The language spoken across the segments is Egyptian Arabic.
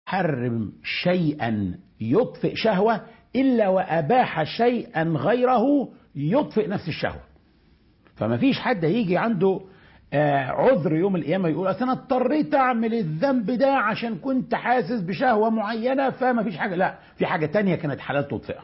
حرم شيئا يطفئ شهوة إلا وأباح شيئا غيره يطفئ نفس الشهوة فما فيش حد هيجي عنده آه عذر يوم القيامة يقول أصل أنا اضطريت أعمل الذنب ده عشان كنت حاسس بشهوة معينة فما فيش حاجة لا في حاجة تانية كانت حلال تطفئها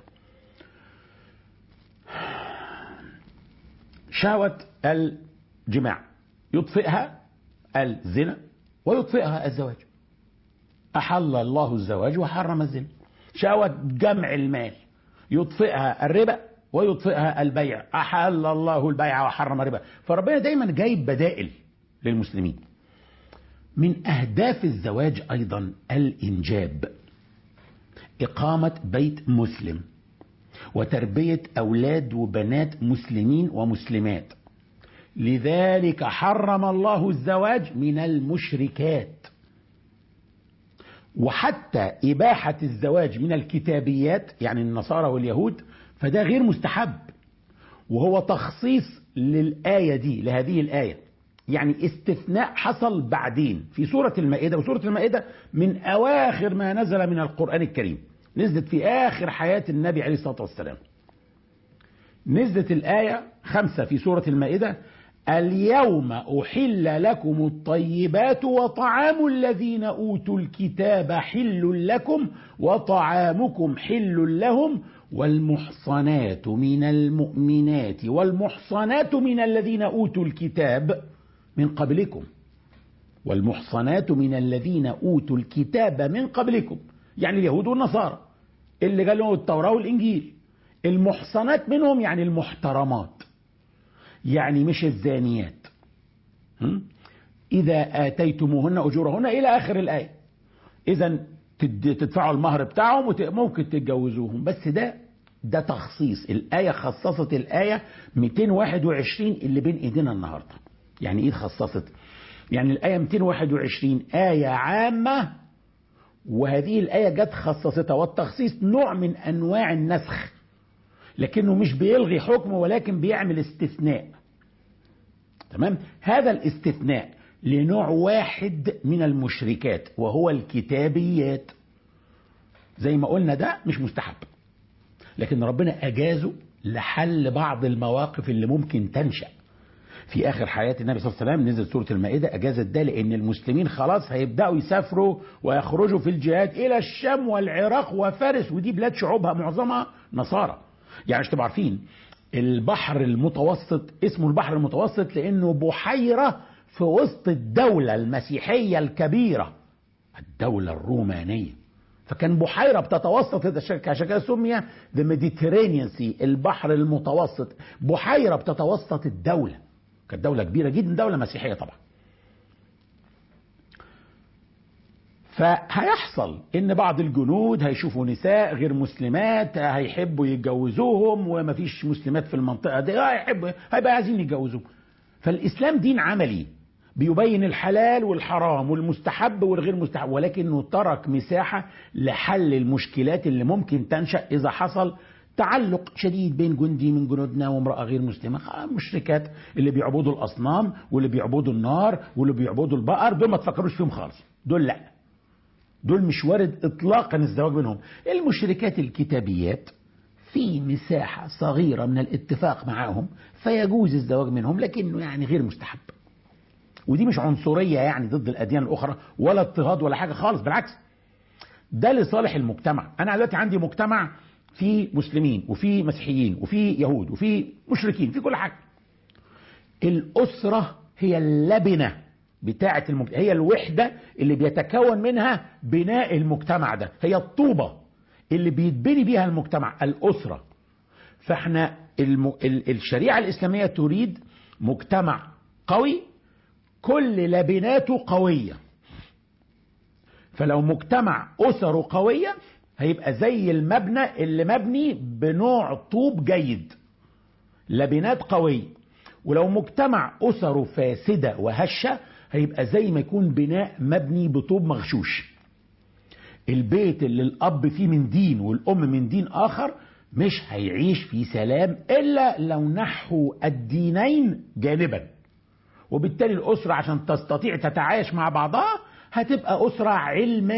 شهوة الجماع يطفئها الزنا ويطفئها الزواج أحل الله الزواج وحرم الزنا شهوة جمع المال يطفئها الربا ويطفئها البيع أحل الله البيع وحرم الربا فربنا دايما جايب بدائل للمسلمين من أهداف الزواج أيضا الإنجاب إقامة بيت مسلم وتربية أولاد وبنات مسلمين ومسلمات لذلك حرم الله الزواج من المشركات وحتى إباحة الزواج من الكتابيات يعني النصارى واليهود فده غير مستحب وهو تخصيص للآية دي لهذه الآية يعني استثناء حصل بعدين في سورة المائدة وسورة المائدة من أواخر ما نزل من القرآن الكريم نزلت في آخر حياة النبي عليه الصلاة والسلام نزلت الآية خمسة في سورة المائدة اليوم أحل لكم الطيبات وطعام الذين أوتوا الكتاب حل لكم وطعامكم حل لهم والمحصنات من المؤمنات والمحصنات من الذين أوتوا الكتاب من قبلكم والمحصنات من الذين أوتوا الكتاب من قبلكم يعني اليهود والنصارى اللي قال لهم التوراة والإنجيل المحصنات منهم يعني المحترمات يعني مش الزانيات إذا آتيتموهن أجورهن إلى آخر الآية إذا تدفعوا المهر بتاعهم وممكن تتجوزوهم بس ده ده تخصيص الآية خصصت الآية 221 اللي بين إيدينا النهاردة يعني إيه خصصت يعني الآية 221 آية عامة وهذه الآية جت خصصتها والتخصيص نوع من أنواع النسخ لكنه مش بيلغي حكم ولكن بيعمل استثناء تمام هذا الاستثناء لنوع واحد من المشركات وهو الكتابيات زي ما قلنا ده مش مستحب لكن ربنا أجازه لحل بعض المواقف اللي ممكن تنشأ في آخر حياة النبي صلى الله عليه وسلم نزل سورة المائدة أجازت ده لأن المسلمين خلاص هيبدأوا يسافروا ويخرجوا في الجهاد إلى الشام والعراق وفارس ودي بلاد شعوبها معظمها نصارى يعني مش تبقوا عارفين البحر المتوسط اسمه البحر المتوسط لأنه بحيرة في وسط الدولة المسيحية الكبيرة الدولة الرومانية فكان بحيرة بتتوسط عشان كده سمي ذا ميديترينيان سي البحر المتوسط بحيرة بتتوسط الدولة كانت دولة كبيرة جدا دولة مسيحية طبعا فهيحصل ان بعض الجنود هيشوفوا نساء غير مسلمات هيحبوا يتجوزوهم ومفيش مسلمات في المنطقة دي هيحبوا هيبقى عايزين يتجوزوهم فالاسلام دين عملي بيبين الحلال والحرام والمستحب والغير مستحب ولكنه ترك مساحة لحل المشكلات اللي ممكن تنشأ إذا حصل تعلق شديد بين جندي من جنودنا وامرأة غير مسلمة مشركات اللي بيعبدوا الأصنام واللي بيعبدوا النار واللي بيعبدوا البقر دول ما تفكروش فيهم خالص دول لا دول مش وارد إطلاقا الزواج منهم المشركات الكتابيات في مساحة صغيرة من الاتفاق معهم فيجوز الزواج منهم لكنه يعني غير مستحب ودي مش عنصرية يعني ضد الأديان الأخرى ولا اضطهاد ولا حاجة خالص بالعكس ده لصالح المجتمع أنا دلوقتي عندي مجتمع في مسلمين وفي مسيحيين وفي يهود وفي مشركين في كل حاجة الأسرة هي اللبنة بتاعة المجتمع هي الوحدة اللي بيتكون منها بناء المجتمع ده هي الطوبة اللي بيتبني بيها المجتمع الأسرة فاحنا الم... الشريعة الإسلامية تريد مجتمع قوي كل لبناته قوية فلو مجتمع أسره قوية هيبقى زي المبنى اللي مبني بنوع طوب جيد لبنات قوية ولو مجتمع أسره فاسدة وهشة هيبقى زي ما يكون بناء مبني بطوب مغشوش البيت اللي الأب فيه من دين والأم من دين آخر مش هيعيش في سلام إلا لو نحوا الدينين جانبا وبالتالي الأسرة عشان تستطيع تتعايش مع بعضها هتبقى أسرة علمانية